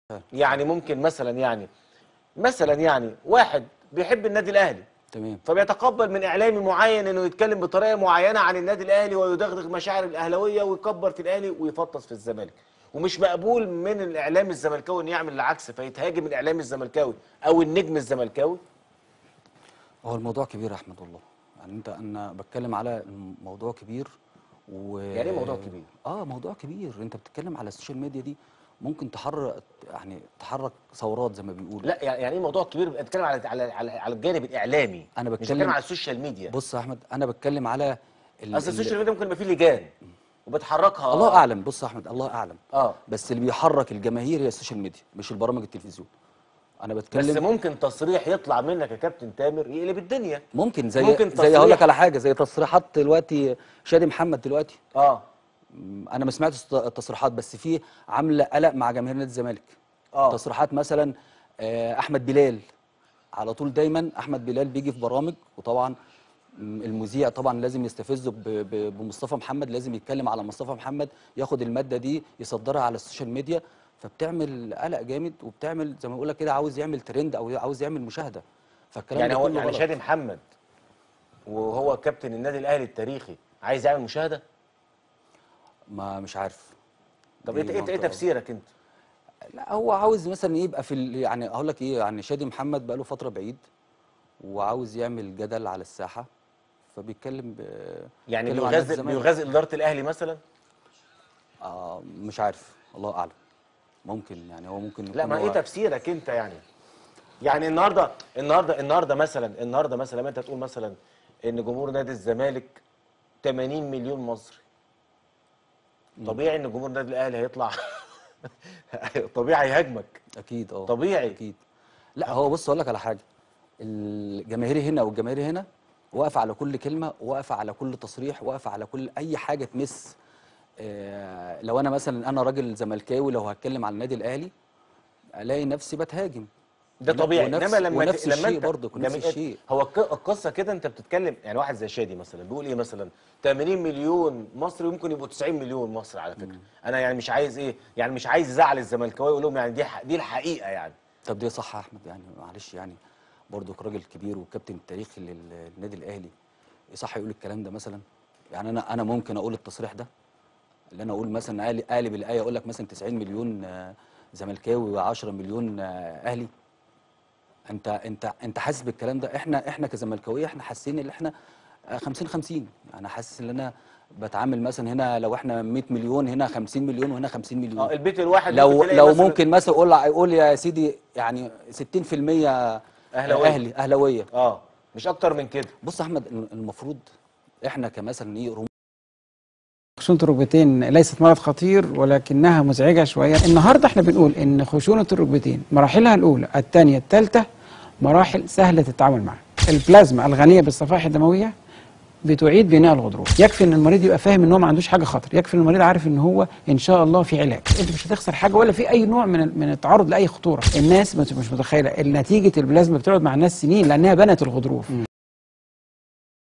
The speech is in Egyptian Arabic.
يعني ممكن مثلا يعني مثلا يعني واحد بيحب النادي الاهلي تمام فبيتقبل من اعلامي معين انه يتكلم بطريقه معينه عن النادي الاهلي ويدغدغ مشاعر الاهلاويه ويكبر في الاهلي ويفطس في الزمالك ومش مقبول من الاعلام الزملكاوي انه يعمل العكس فيتهاجم الاعلام الزملكاوي او النجم الزملكاوي هو الموضوع كبير يا احمد الله يعني انت انا بتكلم على موضوع كبير و يعني ايه موضوع كبير؟ اه موضوع كبير انت بتتكلم على السوشيال ميديا دي ممكن تحرك يعني تحرك ثورات زي ما بيقولوا لا يعني يعني ايه موضوع كبير بتكلم على على على, على الجانب الاعلامي أنا مش بتكلم- بتكلم على السوشيال ميديا بص يا احمد انا بتكلم على ال- اصل ال- السوشيال ميديا ممكن يبقى فيه لجان وبتحركها الله اعلم بص يا احمد الله اعلم اه بس اللي بيحرك الجماهير هي السوشيال ميديا مش البرامج التلفزيون انا بس بتكلم ممكن تصريح يطلع منك يا كابتن تامر يقلب الدنيا ممكن زي ممكن زي هقول لك تصريح. على حاجه زي تصريحات دلوقتي شادي محمد دلوقتي اه م، انا ما سمعتش الت- التصريحات بس في عامله قلق مع جماهير نادي الزمالك اه تصريحات مثلا آه، احمد بلال على طول دايما احمد بلال بيجي في برامج وطبعا م، المذيع طبعا لازم يستفزه ب- ب- بمصطفى محمد لازم يتكلم على مصطفى محمد ياخد الماده دي يصدرها على السوشيال ميديا فبتعمل قلق جامد وبتعمل زي ما بقول لك كده عاوز يعمل ترند او عاوز يعمل مشاهده فالكلام يعني ده هو كله يعني غلط. شادي محمد وهو كابتن النادي الاهلي التاريخي عايز يعمل مشاهده ما مش عارف طب دي انت ايه ايه منطقة. تفسيرك انت لا هو عاوز مثلا يبقى في ال- يعني اقول لك ايه يعني شادي محمد بقاله فتره بعيد وعاوز يعمل جدل على الساحه فبيتكلم ب... يعني بيتكلم عن نادي بيغزل الزمالك. بيغزل اداره الاهلي مثلا آه مش عارف الله اعلم ممكن يعني هو ممكن لا يكون ما هو ايه تفسيرك انت يعني يعني النهارده النهارده النهارده مثلا النهارده مثلا لما انت تقول مثلا ان جمهور نادي الزمالك 80 مليون مصري طبيعي ان جمهور النادي الاهلي هيطلع طبيعي هيهاجمك اكيد اه طبيعي. اكيد لا هو بص اقول لك على حاجه الجماهير هنا والجماهير هنا واقفه على كل كلمه واقفه على كل تصريح واقفه على كل اي حاجه تمس آه لو انا مثلا انا راجل زملكاوي لو هتكلم على النادي الاهلي الاقي نفسي بتهاجم ده ون- طبيعي ونفس انما لما ونفس ت- لما الشيء انت برضه نفس لما- الشيء هو الق- القصه كده انت بتتكلم يعني واحد زي شادي مثلا بيقول ايه مثلا 80 مليون مصري ممكن يبقوا 90 مليون مصري على فكره انا يعني مش عايز ايه يعني مش عايز ازعل الزملكاويه يقول لهم يعني دي ح- دي الحقيقه يعني طب دي صح يا احمد يعني معلش يعني برضه راجل كبير وكابتن التاريخي لل- للنادي الاهلي صح يقول الكلام ده مثلا يعني انا انا ممكن اقول التصريح ده اللي انا اقول مثلا قال- قالب الايه اقول لك مثلا 90 مليون آه، زملكاوي و10 مليون آه، اهلي انت انت انت حاسس بالكلام ده احنا احنا كزملكاويه احنا حاسين ان احنا آه، 50 50 يعني حاسس ان انا بتعامل مثلا هنا لو احنا 100 مليون هنا 50 مليون وهنا 50 مليون اه البيت الواحد لو ممكن تلاقي لو مثلاً- ممكن مثلا اقول اقول يا سيدي يعني 60% أهلاوية. اهلي اهلاويه اه مش اكتر من كده بص يا احمد المفروض احنا كمثلا ايه رموز خشونة الركبتين ليست مرض خطير ولكنها مزعجة شوية النهاردة احنا بنقول ان خشونة الركبتين مراحلها الأولى الثانية الثالثة مراحل سهلة التعامل معها البلازما الغنية بالصفائح الدموية بتعيد بناء الغضروف يكفي ان المريض يبقى فاهم ان هو ما عندوش حاجه خطر يكفي ان المريض عارف ان هو ان شاء الله في علاج انت مش هتخسر حاجه ولا في اي نوع من من التعرض لاي خطوره الناس مش مش متخيله نتيجه البلازما بتقعد مع الناس سنين لانها بنت الغضروف